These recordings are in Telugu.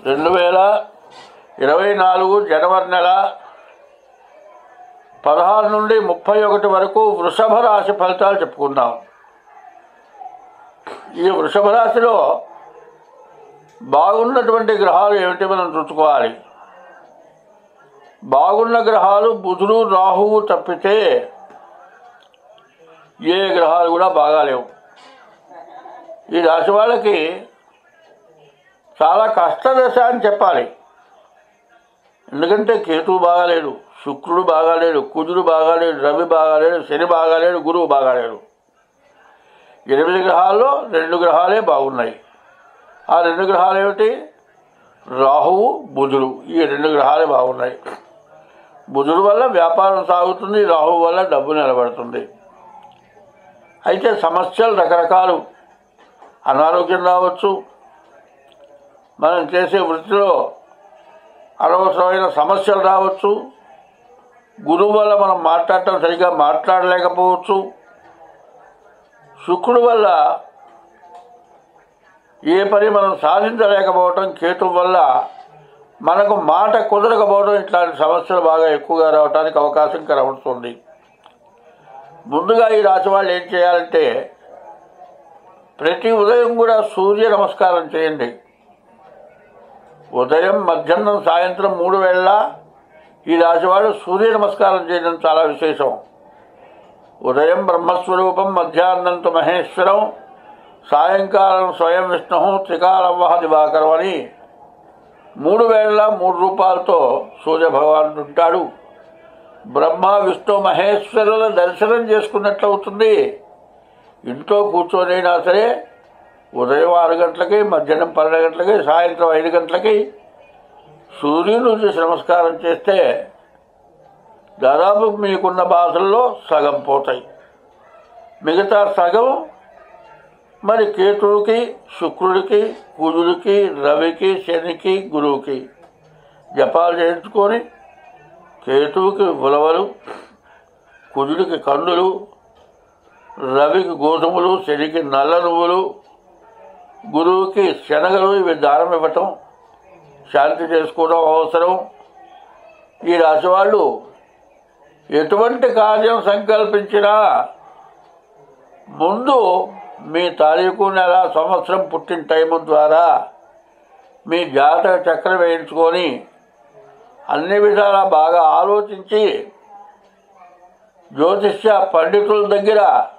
రెండు వేల ఇరవై నాలుగు జనవరి నెల పదహారు నుండి ముప్పై ఒకటి వరకు వృషభ రాశి ఫలితాలు చెప్పుకుందాం ఈ వృషభ రాశిలో బాగున్నటువంటి గ్రహాలు ఏమిటి మనం చూసుకోవాలి బాగున్న గ్రహాలు బుధుడు రాహువు తప్పితే ఏ గ్రహాలు కూడా బాగాలేవు ఈ రాశి వాళ్ళకి చాలా కష్టదశ అని చెప్పాలి ఎందుకంటే కేతువు బాగాలేడు శుక్రుడు బాగాలేడు కుజుడు బాగాలేడు రవి బాగాలేడు శని బాగాలేడు గురువు బాగాలేడు ఎనిమిది గ్రహాల్లో రెండు గ్రహాలే బాగున్నాయి ఆ రెండు గ్రహాలు ఏమిటి రాహువు బుధుడు ఈ రెండు గ్రహాలే బాగున్నాయి బుధుడు వల్ల వ్యాపారం సాగుతుంది రాహువు వల్ల డబ్బు నిలబడుతుంది అయితే సమస్యలు రకరకాలు అనారోగ్యం రావచ్చు మనం చేసే వృత్తిలో అనవసరమైన సమస్యలు రావచ్చు గురువు వల్ల మనం మాట్లాడటం సరిగ్గా మాట్లాడలేకపోవచ్చు శుక్రుడు వల్ల ఏ పని మనం సాధించలేకపోవటం కేతు వల్ల మనకు మాట కుదరకపోవడం ఇట్లాంటి సమస్యలు బాగా ఎక్కువగా రావడానికి అవకాశం కనబడుతుంది ముందుగా ఈ రాశి వాళ్ళు ఏం చేయాలంటే ప్రతి ఉదయం కూడా సూర్య నమస్కారం చేయండి ఉదయం మధ్యాహ్నం సాయంత్రం మూడు వేళ ఈ రాశివాడు సూర్య నమస్కారం చేయడం చాలా విశేషం ఉదయం బ్రహ్మస్వరూపం మధ్యాహ్నంతో మహేశ్వరం సాయంకాలం స్వయం విష్ణు త్రికాలవ్వ దివాకరం అని మూడు వేళ మూడు రూపాయలతో సూర్య భగవానుడు ఉంటాడు బ్రహ్మ విష్ణు మహేశ్వరుల దర్శనం చేసుకున్నట్లు అవుతుంది ఇంట్లో కూర్చొనైనా సరే ఉదయం ఆరు గంటలకి మధ్యాహ్నం పన్నెండు గంటలకి సాయంత్రం ఐదు గంటలకి సూర్యుడు చూసి నమస్కారం చేస్తే దాదాపు మీకున్న బాధల్లో సగం పోతాయి మిగతా సగం మరి కేతువుకి శుక్రుడికి కుజుడికి రవికి శనికి గురువుకి జపాలు చేయించుకొని కేతువుకి ఉలవలు కుజుడికి కందులు రవికి గోధుమలు శనికి నల్ల నువ్వులు గురువుకి శనగలు ఇవి దానం ఇవ్వటం శాంతి చేసుకోవడం అవసరం ఈ రాశి వాళ్ళు ఎటువంటి కార్యం సంకల్పించినా ముందు మీ తారీఖు నెల సంవత్సరం పుట్టిన టైము ద్వారా మీ జాతక చక్రం వేయించుకొని అన్ని విధాలా బాగా ఆలోచించి జ్యోతిష్య పండితుల దగ్గర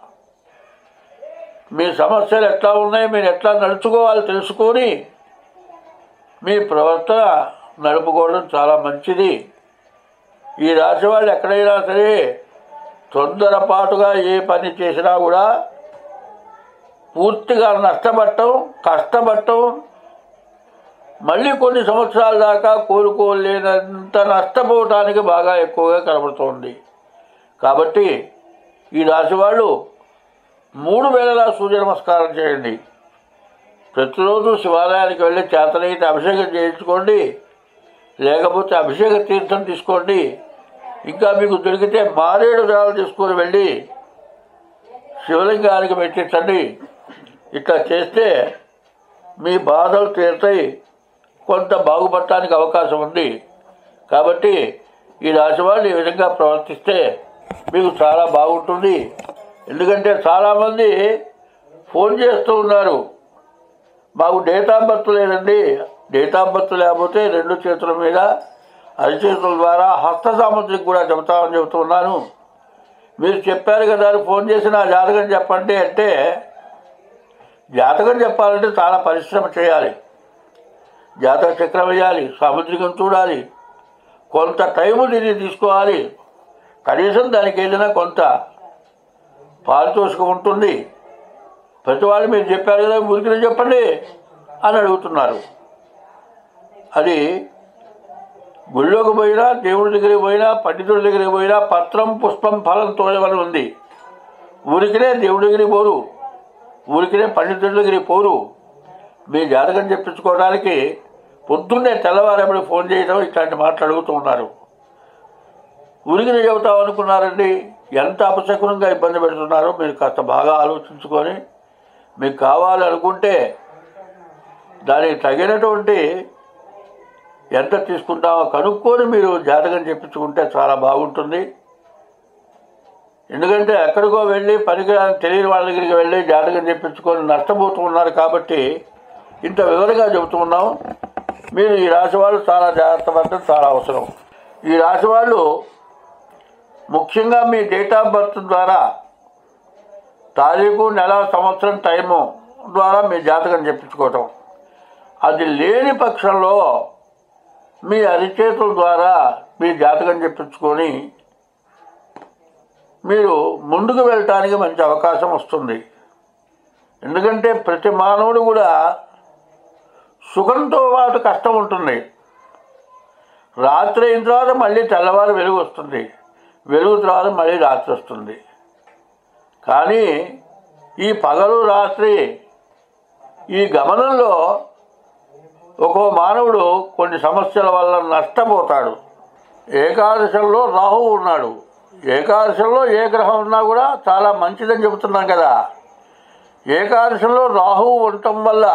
మీ సమస్యలు ఎట్లా ఉన్నాయి మీరు ఎట్లా నడుచుకోవాలో తెలుసుకొని మీ ప్రవర్తన నడుపుకోవడం చాలా మంచిది ఈ రాశి వాళ్ళు ఎక్కడైనా సరే తొందరపాటుగా ఏ పని చేసినా కూడా పూర్తిగా నష్టపడటం కష్టపడటం మళ్ళీ కొన్ని సంవత్సరాల దాకా కోలుకోలేనంత నష్టపోవటానికి బాగా ఎక్కువగా కనబడుతోంది కాబట్టి ఈ రాశి వాళ్ళు మూడు వేళలా సూర్య నమస్కారం చేయండి ప్రతిరోజు శివాలయానికి వెళ్ళి చేతనైతే అభిషేకం చేయించుకోండి లేకపోతే అభిషేక తీర్థం తీసుకోండి ఇంకా మీకు దొరికితే మారేడు దాలు తీసుకొని వెళ్ళి శివలింగానికి పెట్టించండి ఇట్లా చేస్తే మీ బాధలు తీరుతాయి కొంత బాగుపడటానికి అవకాశం ఉంది కాబట్టి ఈ రాశి వాళ్ళు ఈ విధంగా ప్రవర్తిస్తే మీకు చాలా బాగుంటుంది ఎందుకంటే చాలామంది ఫోన్ చేస్తూ ఉన్నారు మాకు డేట్ ఆఫ్ బర్త్ లేదండి డేట్ ఆఫ్ బర్త్ లేకపోతే రెండు చేతుల మీద అరిచేతుల ద్వారా హస్త సాముద్రికి కూడా చెబుతామని చెబుతున్నాను మీరు చెప్పారు కదా అని ఫోన్ చేసి నా జాతకం చెప్పండి అంటే జాతకం చెప్పాలంటే చాలా పరిశ్రమ చేయాలి జాతక చక్రం వేయాలి సాముద్రికం చూడాలి కొంత టైము దీన్ని తీసుకోవాలి కనీసం దానికి ఏదైనా కొంత పారితోషికం ఉంటుంది ప్రతి వాళ్ళు మీరు చెప్పారు కదా ఊరికి చెప్పండి అని అడుగుతున్నారు అది గుళ్ళోకి పోయినా దేవుడి దగ్గరికి పోయినా పండితుడి దగ్గరికి పోయినా పత్రం పుష్పం ఫలం తోయవని ఉంది ఊరికినే దేవుడి దగ్గరికి పోరు ఊరికినే పండితుడి దగ్గరికి పోరు మీ జాతకం చెప్పించుకోవడానికి పొద్దున్నే తెల్లవారేపటి ఫోన్ చేయడం ఇట్లాంటి మాటలు అడుగుతూ ఉన్నారు ఊరికినే చెబుతాం అనుకున్నారండి ఎంత అపశకునంగా ఇబ్బంది పెడుతున్నారో మీరు కాస్త బాగా ఆలోచించుకొని మీకు కావాలనుకుంటే దానికి తగినటువంటి ఎంత తీసుకుంటామో కనుక్కొని మీరు జాతకం చెప్పించుకుంటే చాలా బాగుంటుంది ఎందుకంటే ఎక్కడికో వెళ్ళి పనికిరాని తెలియని వాళ్ళ దగ్గరికి వెళ్ళి జాతకం చెప్పించుకొని నష్టపోతూ ఉన్నారు కాబట్టి ఇంత వివరంగా చెబుతున్నాం మీరు ఈ రాశి వాళ్ళు చాలా జాగ్రత్త పడటం చాలా అవసరం ఈ రాశి వాళ్ళు ముఖ్యంగా మీ డేట్ ఆఫ్ బర్త్ ద్వారా తారీఖు నెల సంవత్సరం టైము ద్వారా మీ జాతకం చెప్పించుకోవటం అది లేని పక్షంలో మీ అరిచేతుల ద్వారా మీ జాతకం చెప్పించుకొని మీరు ముందుకు వెళ్ళటానికి మంచి అవకాశం వస్తుంది ఎందుకంటే ప్రతి మానవుడు కూడా సుఖంతో పాటు కష్టం ఉంటుంది రాత్రి అయిన తర్వాత మళ్ళీ తెల్లవారు వెలుగు వస్తుంది వెలుగు తర్వాత మళ్ళీ రాత్రి వస్తుంది కానీ ఈ పగలు రాత్రి ఈ గమనంలో ఒక్కో మానవుడు కొన్ని సమస్యల వల్ల నష్టపోతాడు ఏకాదశంలో రాహువు ఉన్నాడు ఏకాదశంలో ఏ గ్రహం ఉన్నా కూడా చాలా మంచిదని చెబుతున్నాం కదా ఏకాదశంలో రాహువు ఉండటం వల్ల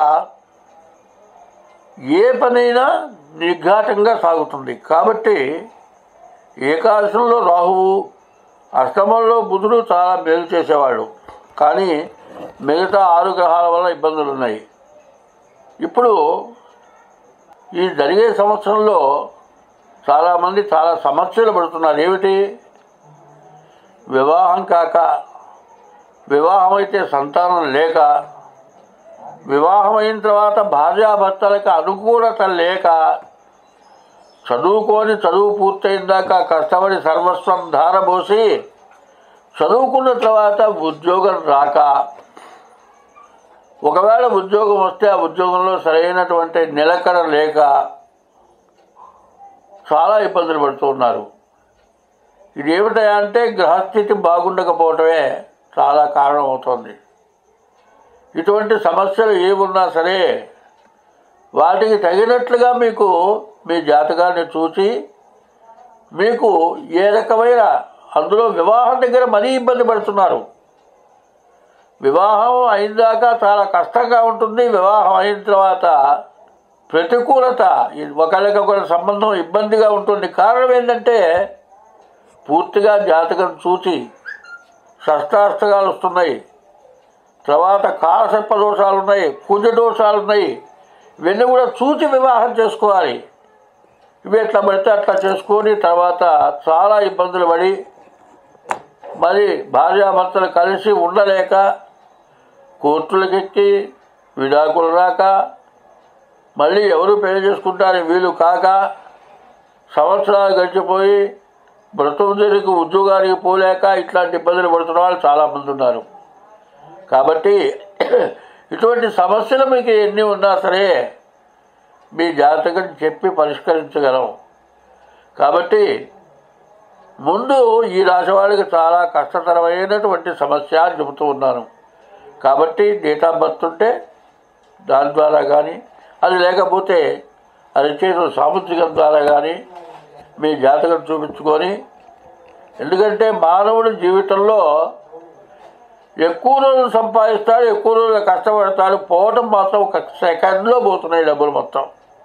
ఏ పనైనా నిర్ఘాటంగా సాగుతుంది కాబట్టి ఏకాదశంలో రాహువు అష్టమంలో బుధుడు చాలా మేలు చేసేవాడు కానీ మిగతా ఆరు గ్రహాల వల్ల ఇబ్బందులు ఉన్నాయి ఇప్పుడు ఈ జరిగే సంవత్సరంలో చాలామంది చాలా సమస్యలు పడుతున్నారు ఏమిటి వివాహం కాక వివాహం అయితే సంతానం లేక వివాహం అయిన తర్వాత భార్యాభర్తలకు అనుకూలత లేక చదువుకొని చదువు పూర్తయిందాక కష్టపడి సర్వస్వం ధారపోసి చదువుకున్న తర్వాత ఉద్యోగం రాక ఒకవేళ ఉద్యోగం వస్తే ఆ ఉద్యోగంలో సరైనటువంటి నిలకడ లేక చాలా ఇబ్బందులు పడుతూ ఉన్నారు ఇది ఏమిటా అంటే గ్రహస్థితి బాగుండకపోవటమే చాలా కారణం అవుతుంది ఇటువంటి సమస్యలు ఏమున్నా సరే వాటికి తగినట్లుగా మీకు మీ జాతకాన్ని చూసి మీకు ఏ రకమైన అందులో వివాహం దగ్గర మరీ ఇబ్బంది పడుతున్నారు వివాహం అయిన చాలా కష్టంగా ఉంటుంది వివాహం అయిన తర్వాత ప్రతికూలత ఇది ఒకరికొకరి సంబంధం ఇబ్బందిగా ఉంటుంది కారణం ఏంటంటే పూర్తిగా జాతకం చూసి షష్టాష్టకాలు వస్తున్నాయి తర్వాత కాలసర్ప దోషాలు ఉన్నాయి కుజ దోషాలు ఉన్నాయి ఇవన్నీ కూడా చూసి వివాహం చేసుకోవాలి ఇవి ఎట్లా పడితే అట్లా చేసుకొని తర్వాత చాలా ఇబ్బందులు పడి మరి భార్యాభర్తలు కలిసి ఉండలేక కోర్టులకెక్కి విడాకులు రాక మళ్ళీ ఎవరు పెళ్లి చేసుకుంటారని వీలు కాక సంవత్సరాలు గడిచిపోయి బ్రతుకుదిరికి ఉద్యోగానికి పోలేక ఇట్లాంటి ఇబ్బందులు పడుతున్న వాళ్ళు చాలామంది ఉన్నారు కాబట్టి ఇటువంటి సమస్యలు మీకు ఎన్ని ఉన్నా సరే మీ జాతకం చెప్పి పరిష్కరించగలం కాబట్టి ముందు ఈ రాశి వాళ్ళకి చాలా కష్టతరమైనటువంటి సమస్య అని చెబుతూ ఉన్నాను కాబట్టి డేట్ ఆఫ్ బర్త్ ఉంటే దాని ద్వారా కానీ అది లేకపోతే అది చేసిన సాముద్రికం ద్వారా కానీ మీ జాతకం చూపించుకొని ఎందుకంటే మానవుడి జీవితంలో ఎక్కువ రోజులు సంపాదిస్తాడు ఎక్కువ రోజులు కష్టపడతాడు పోవటం మాత్రం ఒక సెకండ్లో పోతున్నాయి డబ్బులు మొత్తం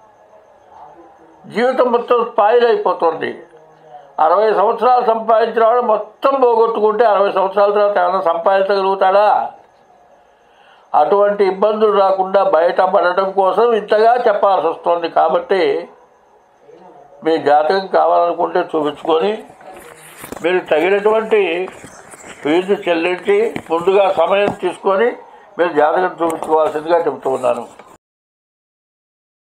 జీవితం మొత్తం స్పాయిల్ అయిపోతుంది అరవై సంవత్సరాలు సంపాదించిన వాడు మొత్తం పోగొట్టుకుంటే అరవై సంవత్సరాల తర్వాత ఏమైనా సంపాదించగలుగుతాడా అటువంటి ఇబ్బందులు రాకుండా బయటపడటం కోసం ఇంతగా చెప్పాల్సి వస్తుంది కాబట్టి మీ జాతకం కావాలనుకుంటే చూపించుకొని మీరు తగినటువంటి ఫీజు చెల్లించి ముందుగా సమయం తీసుకొని మీరు జాతకం చూపించుకోవాల్సిందిగా చెబుతూ ఉన్నాను